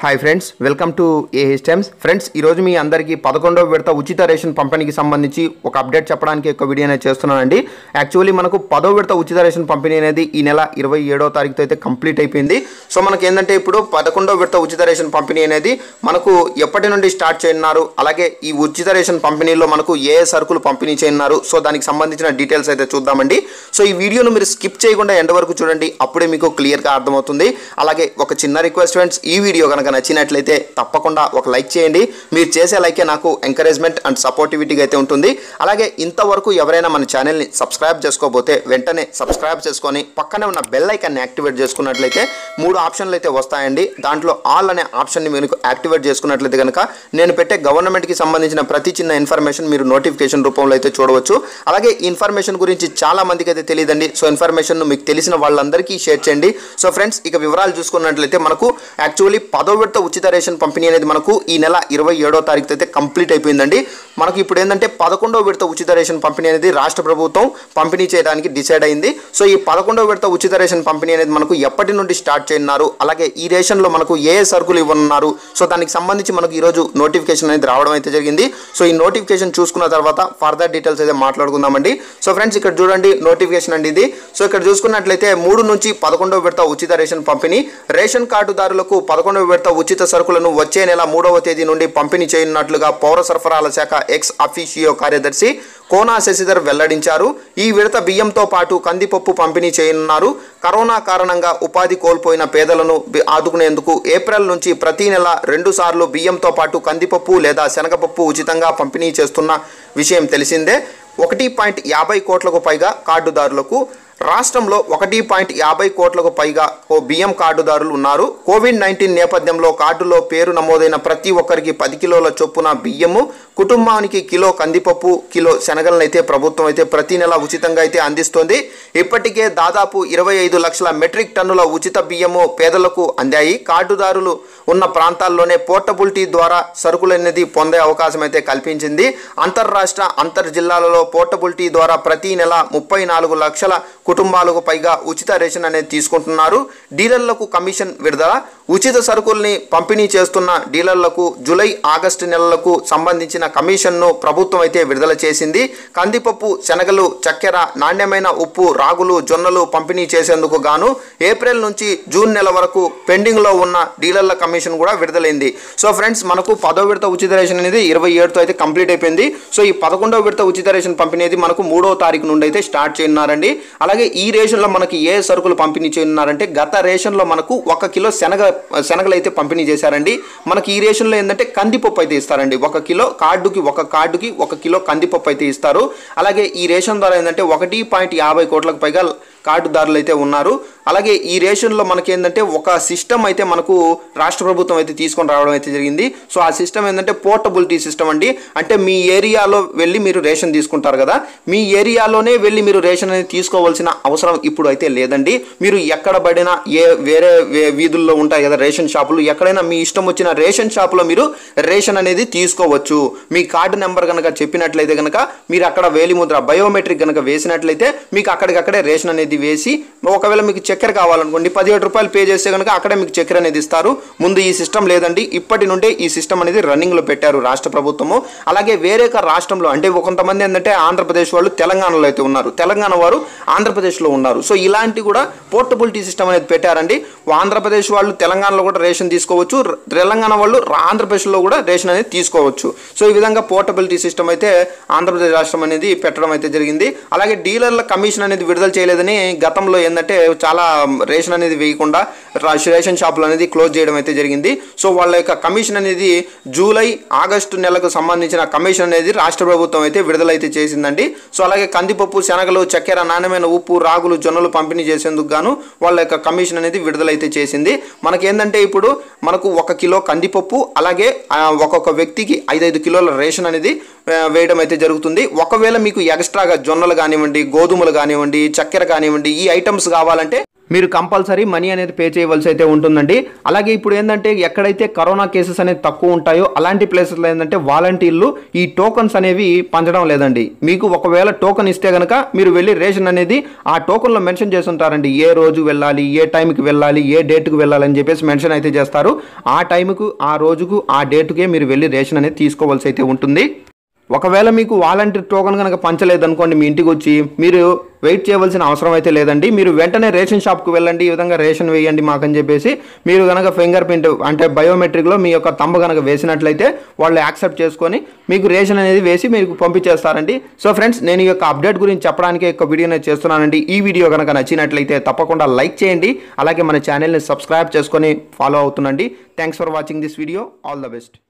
hi friends welcome to A times friends ఈరోజు మీ అందరికీ పదకొండవ విడత ఉచిత రేషన్ పంపిణీకి సంబంధించి ఒక అప్డేట్ చెప్పడానికి ఒక వీడియో అనేది చేస్తున్నానండి యాక్చువల్లీ మనకు పదో విడత ఉచిత రేషన్ పంపిణీ అనేది ఈ నెల ఇరవై ఏడవ తారీఖుతో అయితే కంప్లీట్ అయిపోయింది సో మనకి ఏంటంటే ఇప్పుడు పదకొండవ విడత ఉచిత రేషన్ పంపిణీ అనేది మనకు ఎప్పటి నుండి స్టార్ట్ చేయనున్నారు అలాగే ఈ ఉచిత రేషన్ పంపిణీలో మనకు ఏ ఏ సరుకులు పంపిణీ చేయనున్నారు సో దానికి సంబంధించిన డీటెయిల్స్ అయితే చూద్దామండి సో ఈ వీడియోను మీరు స్కిప్ చేయకుండా ఎండ్ వరకు చూడండి అప్పుడే మీకు క్లియర్గా అర్థమవుతుంది అలాగే ఒక చిన్న రిక్వెస్ట్ ఫ్రెండ్స్ ఈ వీడియో కనుక నచ్చినట్లయితే తప్పకుండా ఒక లైక్ చేయండి మీరు చేసే లైకే నాకు ఎంకరేజ్మెంట్ అండ్ సపోర్టివిటీగా అయితే ఉంటుంది అలాగే ఇంతవరకు ఎవరైనా మన ఛానల్ని సబ్స్క్రైబ్ చేసుకోకపోతే వెంటనే సబ్స్క్రైబ్ చేసుకొని పక్కనే ఉన్న బెల్ ఐకాన్ని యాక్టివేట్ చేసుకున్నట్లయితే మూడు ఆప్షన్లు అయితే వస్తాయండి దాంట్లో ఆల్ అనే ఆప్షన్ని మీరు యాక్టివేట్ చేసుకున్నట్లయితే కనుక నేను పెట్టే గవర్నమెంట్కి సంబంధించిన ప్రతి చిన్న ఇన్ఫర్మేషన్ మీరు నోటిఫికేషన్ రూపంలో అయితే చూడవచ్చు అలాగే ఈ ఇన్ఫర్మేషన్ గురించి చాలా మందికి అయితే తెలియదండి సో ఇన్ఫర్మేషన్ మీకు తెలిసిన వాళ్ళందరికీ షేర్ చేయండి సో ఫ్రెండ్స్ ఇక వివరాలు చూసుకున్నట్లయితే మనకు యాక్చువల్లీ పదో విడత ఉచిత రేషన్ పంపిణీ అనేది మనకు ఈ నెల ఇరవై ఏడో తారీఖు అయితే కంప్లీట్ అయిపోయిందండి మనకు ఇప్పుడు ఏంటంటే పదకొండో విడత ఉచిత రేషన్ పంపిణీ అనేది రాష్ట్ర ప్రభుత్వం పంపిణీ చేయడానికి డిసైడ్ అయింది సో ఈ పదకొండో విడత ఉచిత రేషన్ పంపిణీ అనేది మనకు ఎప్పటి నుండి స్టార్ట్ చేయనున్నారు అలాగే ఈ రేషన్లో మనకు ఏ ఏ సరుకులు ఇవ్వనున్నారు సో దానికి సంబంధించి మనకు ఈరోజు నోటిఫికేషన్ అనేది రావడం అయితే జరిగింది సో ఈ నోటిఫికేషన్ చూసుకున్న తర్వాత ఫర్దర్ డీటెయిల్స్ అయితే మాట్లాడుకుందామండి సో ఫ్రెండ్స్ ఇక్కడ చూడండి నోటిఫికేషన్ అండి ఇది సో ఇక్కడ చూసుకున్నట్లయితే మూడు నుంచి పదకొండవ విడత ఉచిత రేషన్ పంపిణీ రేషన్ కార్డుదారులకు పదకొండవ విడత ఉచిత సరుకులను వచ్చే నెల మూడవ తేదీ నుండి పంపిణీ చేయనున్నట్లుగా పౌర సరఫరాల శాఖ ఎక్స్ అఫీషియో కార్యదర్శి కోనా శశిధర్ వెల్లడించారు ఈ విడత బియ్యంతో పాటు కందిపప్పు పంపిణీ చేయనున్నారు కరోనా కారణంగా ఉపాధి కోల్పోయిన పేదలను బి- ఆదుకునేందుకు ఏప్రిల్ నుంచి ప్రతి నెల రెండు సార్లు బియ్యంతో పాటు కందిపప్పు లేదా శనగపప్పు ఉచితంగా పంపిణీ చేస్తున్న విషయం తెలిసిందే ఒకటి పాయింట్ యాభై కోట్లకు పైగా కార్డుదారులకు రాష్ట్రంలో ఒకటి పాయింట్ యాభై కోట్లకు పైగా ఓ బియ్యం కార్డుదారులు ఉన్నారు కోవిడ్ నైన్టీన్ నేపథ్యంలో కార్డులో పేరు నమోదైన ప్రతి ఒక్కరికి పది కిలోల చొప్పున బియ్యము కుటుంబానికి కిలో కందిపప్పు కిలో శనగలను అయితే ప్రభుత్వం అయితే ప్రతి నెల ఉచితంగా అయితే అందిస్తోంది ఇప్పటికే దాదాపు ఇరవై ఐదు లక్షల మెట్రిక్ టన్నుల ఉచిత బియ్యము పేదలకు అందాయి కార్డుదారులు ఉన్న ప్రాంతాల్లోనే పోర్టబిలిటీ ద్వారా సరుకులు అనేది పొందే అవకాశం అయితే కల్పించింది అంతర్రాష్ట్ర అంతర్ జిల్లాలలో పోర్టబిలిటీ ద్వారా ప్రతి నెల ముప్పై నాలుగు లక్షల కుటుంబాలకు పైగా ఉచిత రేషన్ అనేది తీసుకుంటున్నారు డీలర్లకు కమిషన్ విడుదల ఉచిత సరుకుల్ని పంపిణీ చేస్తున్న డీలర్లకు జూలై ఆగస్టు నెలలకు సంబంధించిన కమిషన్ను ప్రభుత్వం అయితే విడుదల చేసింది కందిపప్పు శనగలు చక్కెర నాణ్యమైన ఉప్పు రాగులు జొన్నలు పంపిణీ చేసేందుకు గాను ఏప్రిల్ నుంచి జూన్ నెల వరకు పెండింగ్లో ఉన్న డీలర్ల కమిషన్ కూడా విడుదలైంది సో ఫ్రెండ్స్ మనకు పదో విడత ఉచిత రేషన్ అనేది ఇరవై ఏడుతో అయితే కంప్లీట్ అయిపోయింది సో ఈ పదకొండవ విడత ఉచిత రేషన్ పంపిణీ అనేది మనకు మూడో తారీఖు నుండి అయితే స్టార్ట్ చేయనున్నారండి అలాగే ఈ రేషన్లో మనకి ఏ సరుకులు పంపిణీ చేయనున్నారంటే గత రేషన్లో మనకు ఒక కిలో శనగ శనగలు అయితే పంపిణీ చేశారండి మనకి ఈ రేషన్లో ఏంటంటే కందిపప్పు అయితే ఇస్తారండి ఒక కిలో కార్డుకి ఒక కార్డుకి ఒక కిలో కందిపప్పు అయితే ఇస్తారు అలాగే ఈ రేషన్ ద్వారా ఏంటంటే ఒకటి పాయింట్ యాభై కోట్లకు పైగా కార్డుదారులు అయితే ఉన్నారు అలాగే ఈ రేషన్లో మనకి ఏంటంటే ఒక సిస్టమ్ అయితే మనకు రాష్ట్ర ప్రభుత్వం అయితే తీసుకొని రావడం అయితే జరిగింది సో ఆ సిస్టమ్ ఏంటంటే పోర్టబిలిటీ సిస్టమ్ అండి అంటే మీ ఏరియాలో వెళ్ళి మీరు రేషన్ తీసుకుంటారు కదా మీ ఏరియాలోనే వెళ్ళి మీరు రేషన్ అనేది తీసుకోవాల్సిన అవసరం ఇప్పుడు అయితే లేదండి మీరు ఎక్కడ పడినా ఏ వేరే వే- వీధుల్లో ఉంటాయి కదా రేషన్ షాపులు ఎక్కడైనా మీ ఇష్టం వచ్చిన రేషన్ షాపులో మీరు రేషన్ అనేది తీసుకోవచ్చు మీ కార్డు నెంబర్ కనుక చెప్పినట్లయితే కనుక మీరు అక్కడ వేలిముద్ర బయోమెట్రిక్ కనుక వేసినట్లయితే మీకు అక్కడికక్కడే రేషన్ అనేది వేసి ఒకవేళ మీకు చక్కెర కావాలనుకోండి పదిహేడు రూపాయలు పే చేస్తే కనుక అక్కడే మీకు చక్కెర అనేది ఇస్తారు ముందు ఈ సిస్టమ్ లేదండి ఇప్పటి నుండే ఈ సిస్టమ్ అనేది రన్నింగ్లో పెట్టారు రాష్ట్ర ప్రభుత్వము అలాగే వేరే ఒక రాష్ట్రంలో అంటే కొంతమంది ఏంటంటే ఆంధ్రప్రదేశ్ వాళ్ళు తెలంగాణలో అయితే ఉన్నారు తెలంగాణ వారు ఆంధ్రప్రదేశ్లో ఉన్నారు సో ఇలాంటి కూడా పోర్టబిలిటీ సిస్టమ్ అనేది పెట్టారండి ఆంధ్రప్రదేశ్ వాళ్ళు తెలంగాణలో కూడా రేషన్ తీసుకోవచ్చు ర- తెలంగాణ వాళ్ళు రా- ఆంధ్రప్రదేశ్లో కూడా రేషన్ అనేది తీసుకోవచ్చు సో ఈ విధంగా పోర్టబిలిటీ సిస్టమ్ అయితే ఆంధ్రప్రదేశ్ రాష్ట్రం అనేది పెట్టడం అయితే జరిగింది అలాగే డీలర్ల కమిషన్ అనేది విడుదల చేయలేదని గతంలో ఏంటంటే చాలా రేషన్ అనేది వేయకుండా రా- రేషన్ షాపులు అనేది క్లోజ్ చేయడం అయితే జరిగింది సో వాళ్ళ యొక్క కమిషన్ అనేది జూలై ఆగస్టు నెలకు సంబంధించిన కమిషన్ అనేది రాష్ట్ర ప్రభుత్వం అయితే విడుదలైతే చేసిందండి సో అలాగే కందిపప్పు శనగలు చక్కెర నాణ్యమైన ఉప్పు రాగులు జొన్నలు పంపిణీ చేసేందుకు గాను వాళ్ళ యొక్క కమిషన్ అనేది విడుదలైతే చేసింది మనకి ఏంటంటే ఇప్పుడు మనకు ఒక కిలో కందిపప్పు అలాగే ఆ, ఒక్కొక్క వ్యక్తికి ఐదైదు కిలోల రేషన్ అనేది ఆ, వేయడం అయితే జరుగుతుంది ఒకవేళ మీకు ఎక్స్ట్రాగా జొన్నలు కానివ్వండి గోధుమలు కానివ్వండి చక్కెర కానివ్వండి ఈ ఐటమ్స్ కావాలంటే మీరు కంపల్సరీ మనీ అనేది పే చేయవలసి అయితే ఉంటుందండి అలాగే ఇప్పుడు ఏంటంటే ఎక్కడైతే కరోనా కేసెస్ అనేది తక్కువ ఉంటాయో అలాంటి ప్లేసెస్లో ఏంటంటే వాలంటీర్లు ఈ టోకన్స్ అనేవి పంచడం లేదండి మీకు ఒకవేళ టోకన్ ఇస్తే కనుక మీరు వెళ్ళి రేషన్ అనేది ఆ టోకన్లో మెన్షన్ చేసి ఉంటారండి ఏ రోజు వెళ్ళాలి ఏ టైంకి వెళ్ళాలి ఏ డేట్కి వెళ్ళాలి అని చెప్పేసి మెన్షన్ అయితే చేస్తారు ఆ టైంకు ఆ రోజుకు ఆ డేటుకే మీరు వెళ్ళి రేషన్ అనేది తీసుకోవాల్సి అయితే ఉంటుంది ఒకవేళ మీకు వాలంటీర్ టోకన్ కనుక పంచలేదు అనుకోండి మీ ఇంటికి వచ్చి మీరు వెయిట్ చేయవలసిన అవసరం అయితే లేదండి మీరు వెంటనే రేషన్ షాప్కి వెళ్ళండి ఈ విధంగా రేషన్ వేయండి మాకని చెప్పేసి మీరు కనుక ఫింగర్ ప్రింట్ అంటే బయోమెట్రిక్లో మీ యొక్క తంబ కనుక వేసినట్లయితే వాళ్ళు యాక్సెప్ట్ చేసుకొని మీకు రేషన్ అనేది వేసి మీకు పంపించేస్తారండి సో ఫ్రెండ్స్ నేను ఈ యొక్క అప్డేట్ గురించి చెప్పడానికి ఒక వీడియో అనేది చేస్తున్నానండి ఈ వీడియో కనుక నచ్చినట్లయితే తప్పకుండా లైక్ చేయండి అలాగే మన ఛానల్ని సబ్స్క్రైబ్ చేసుకొని ఫాలో అవుతుండండి thanks for watching this video all the best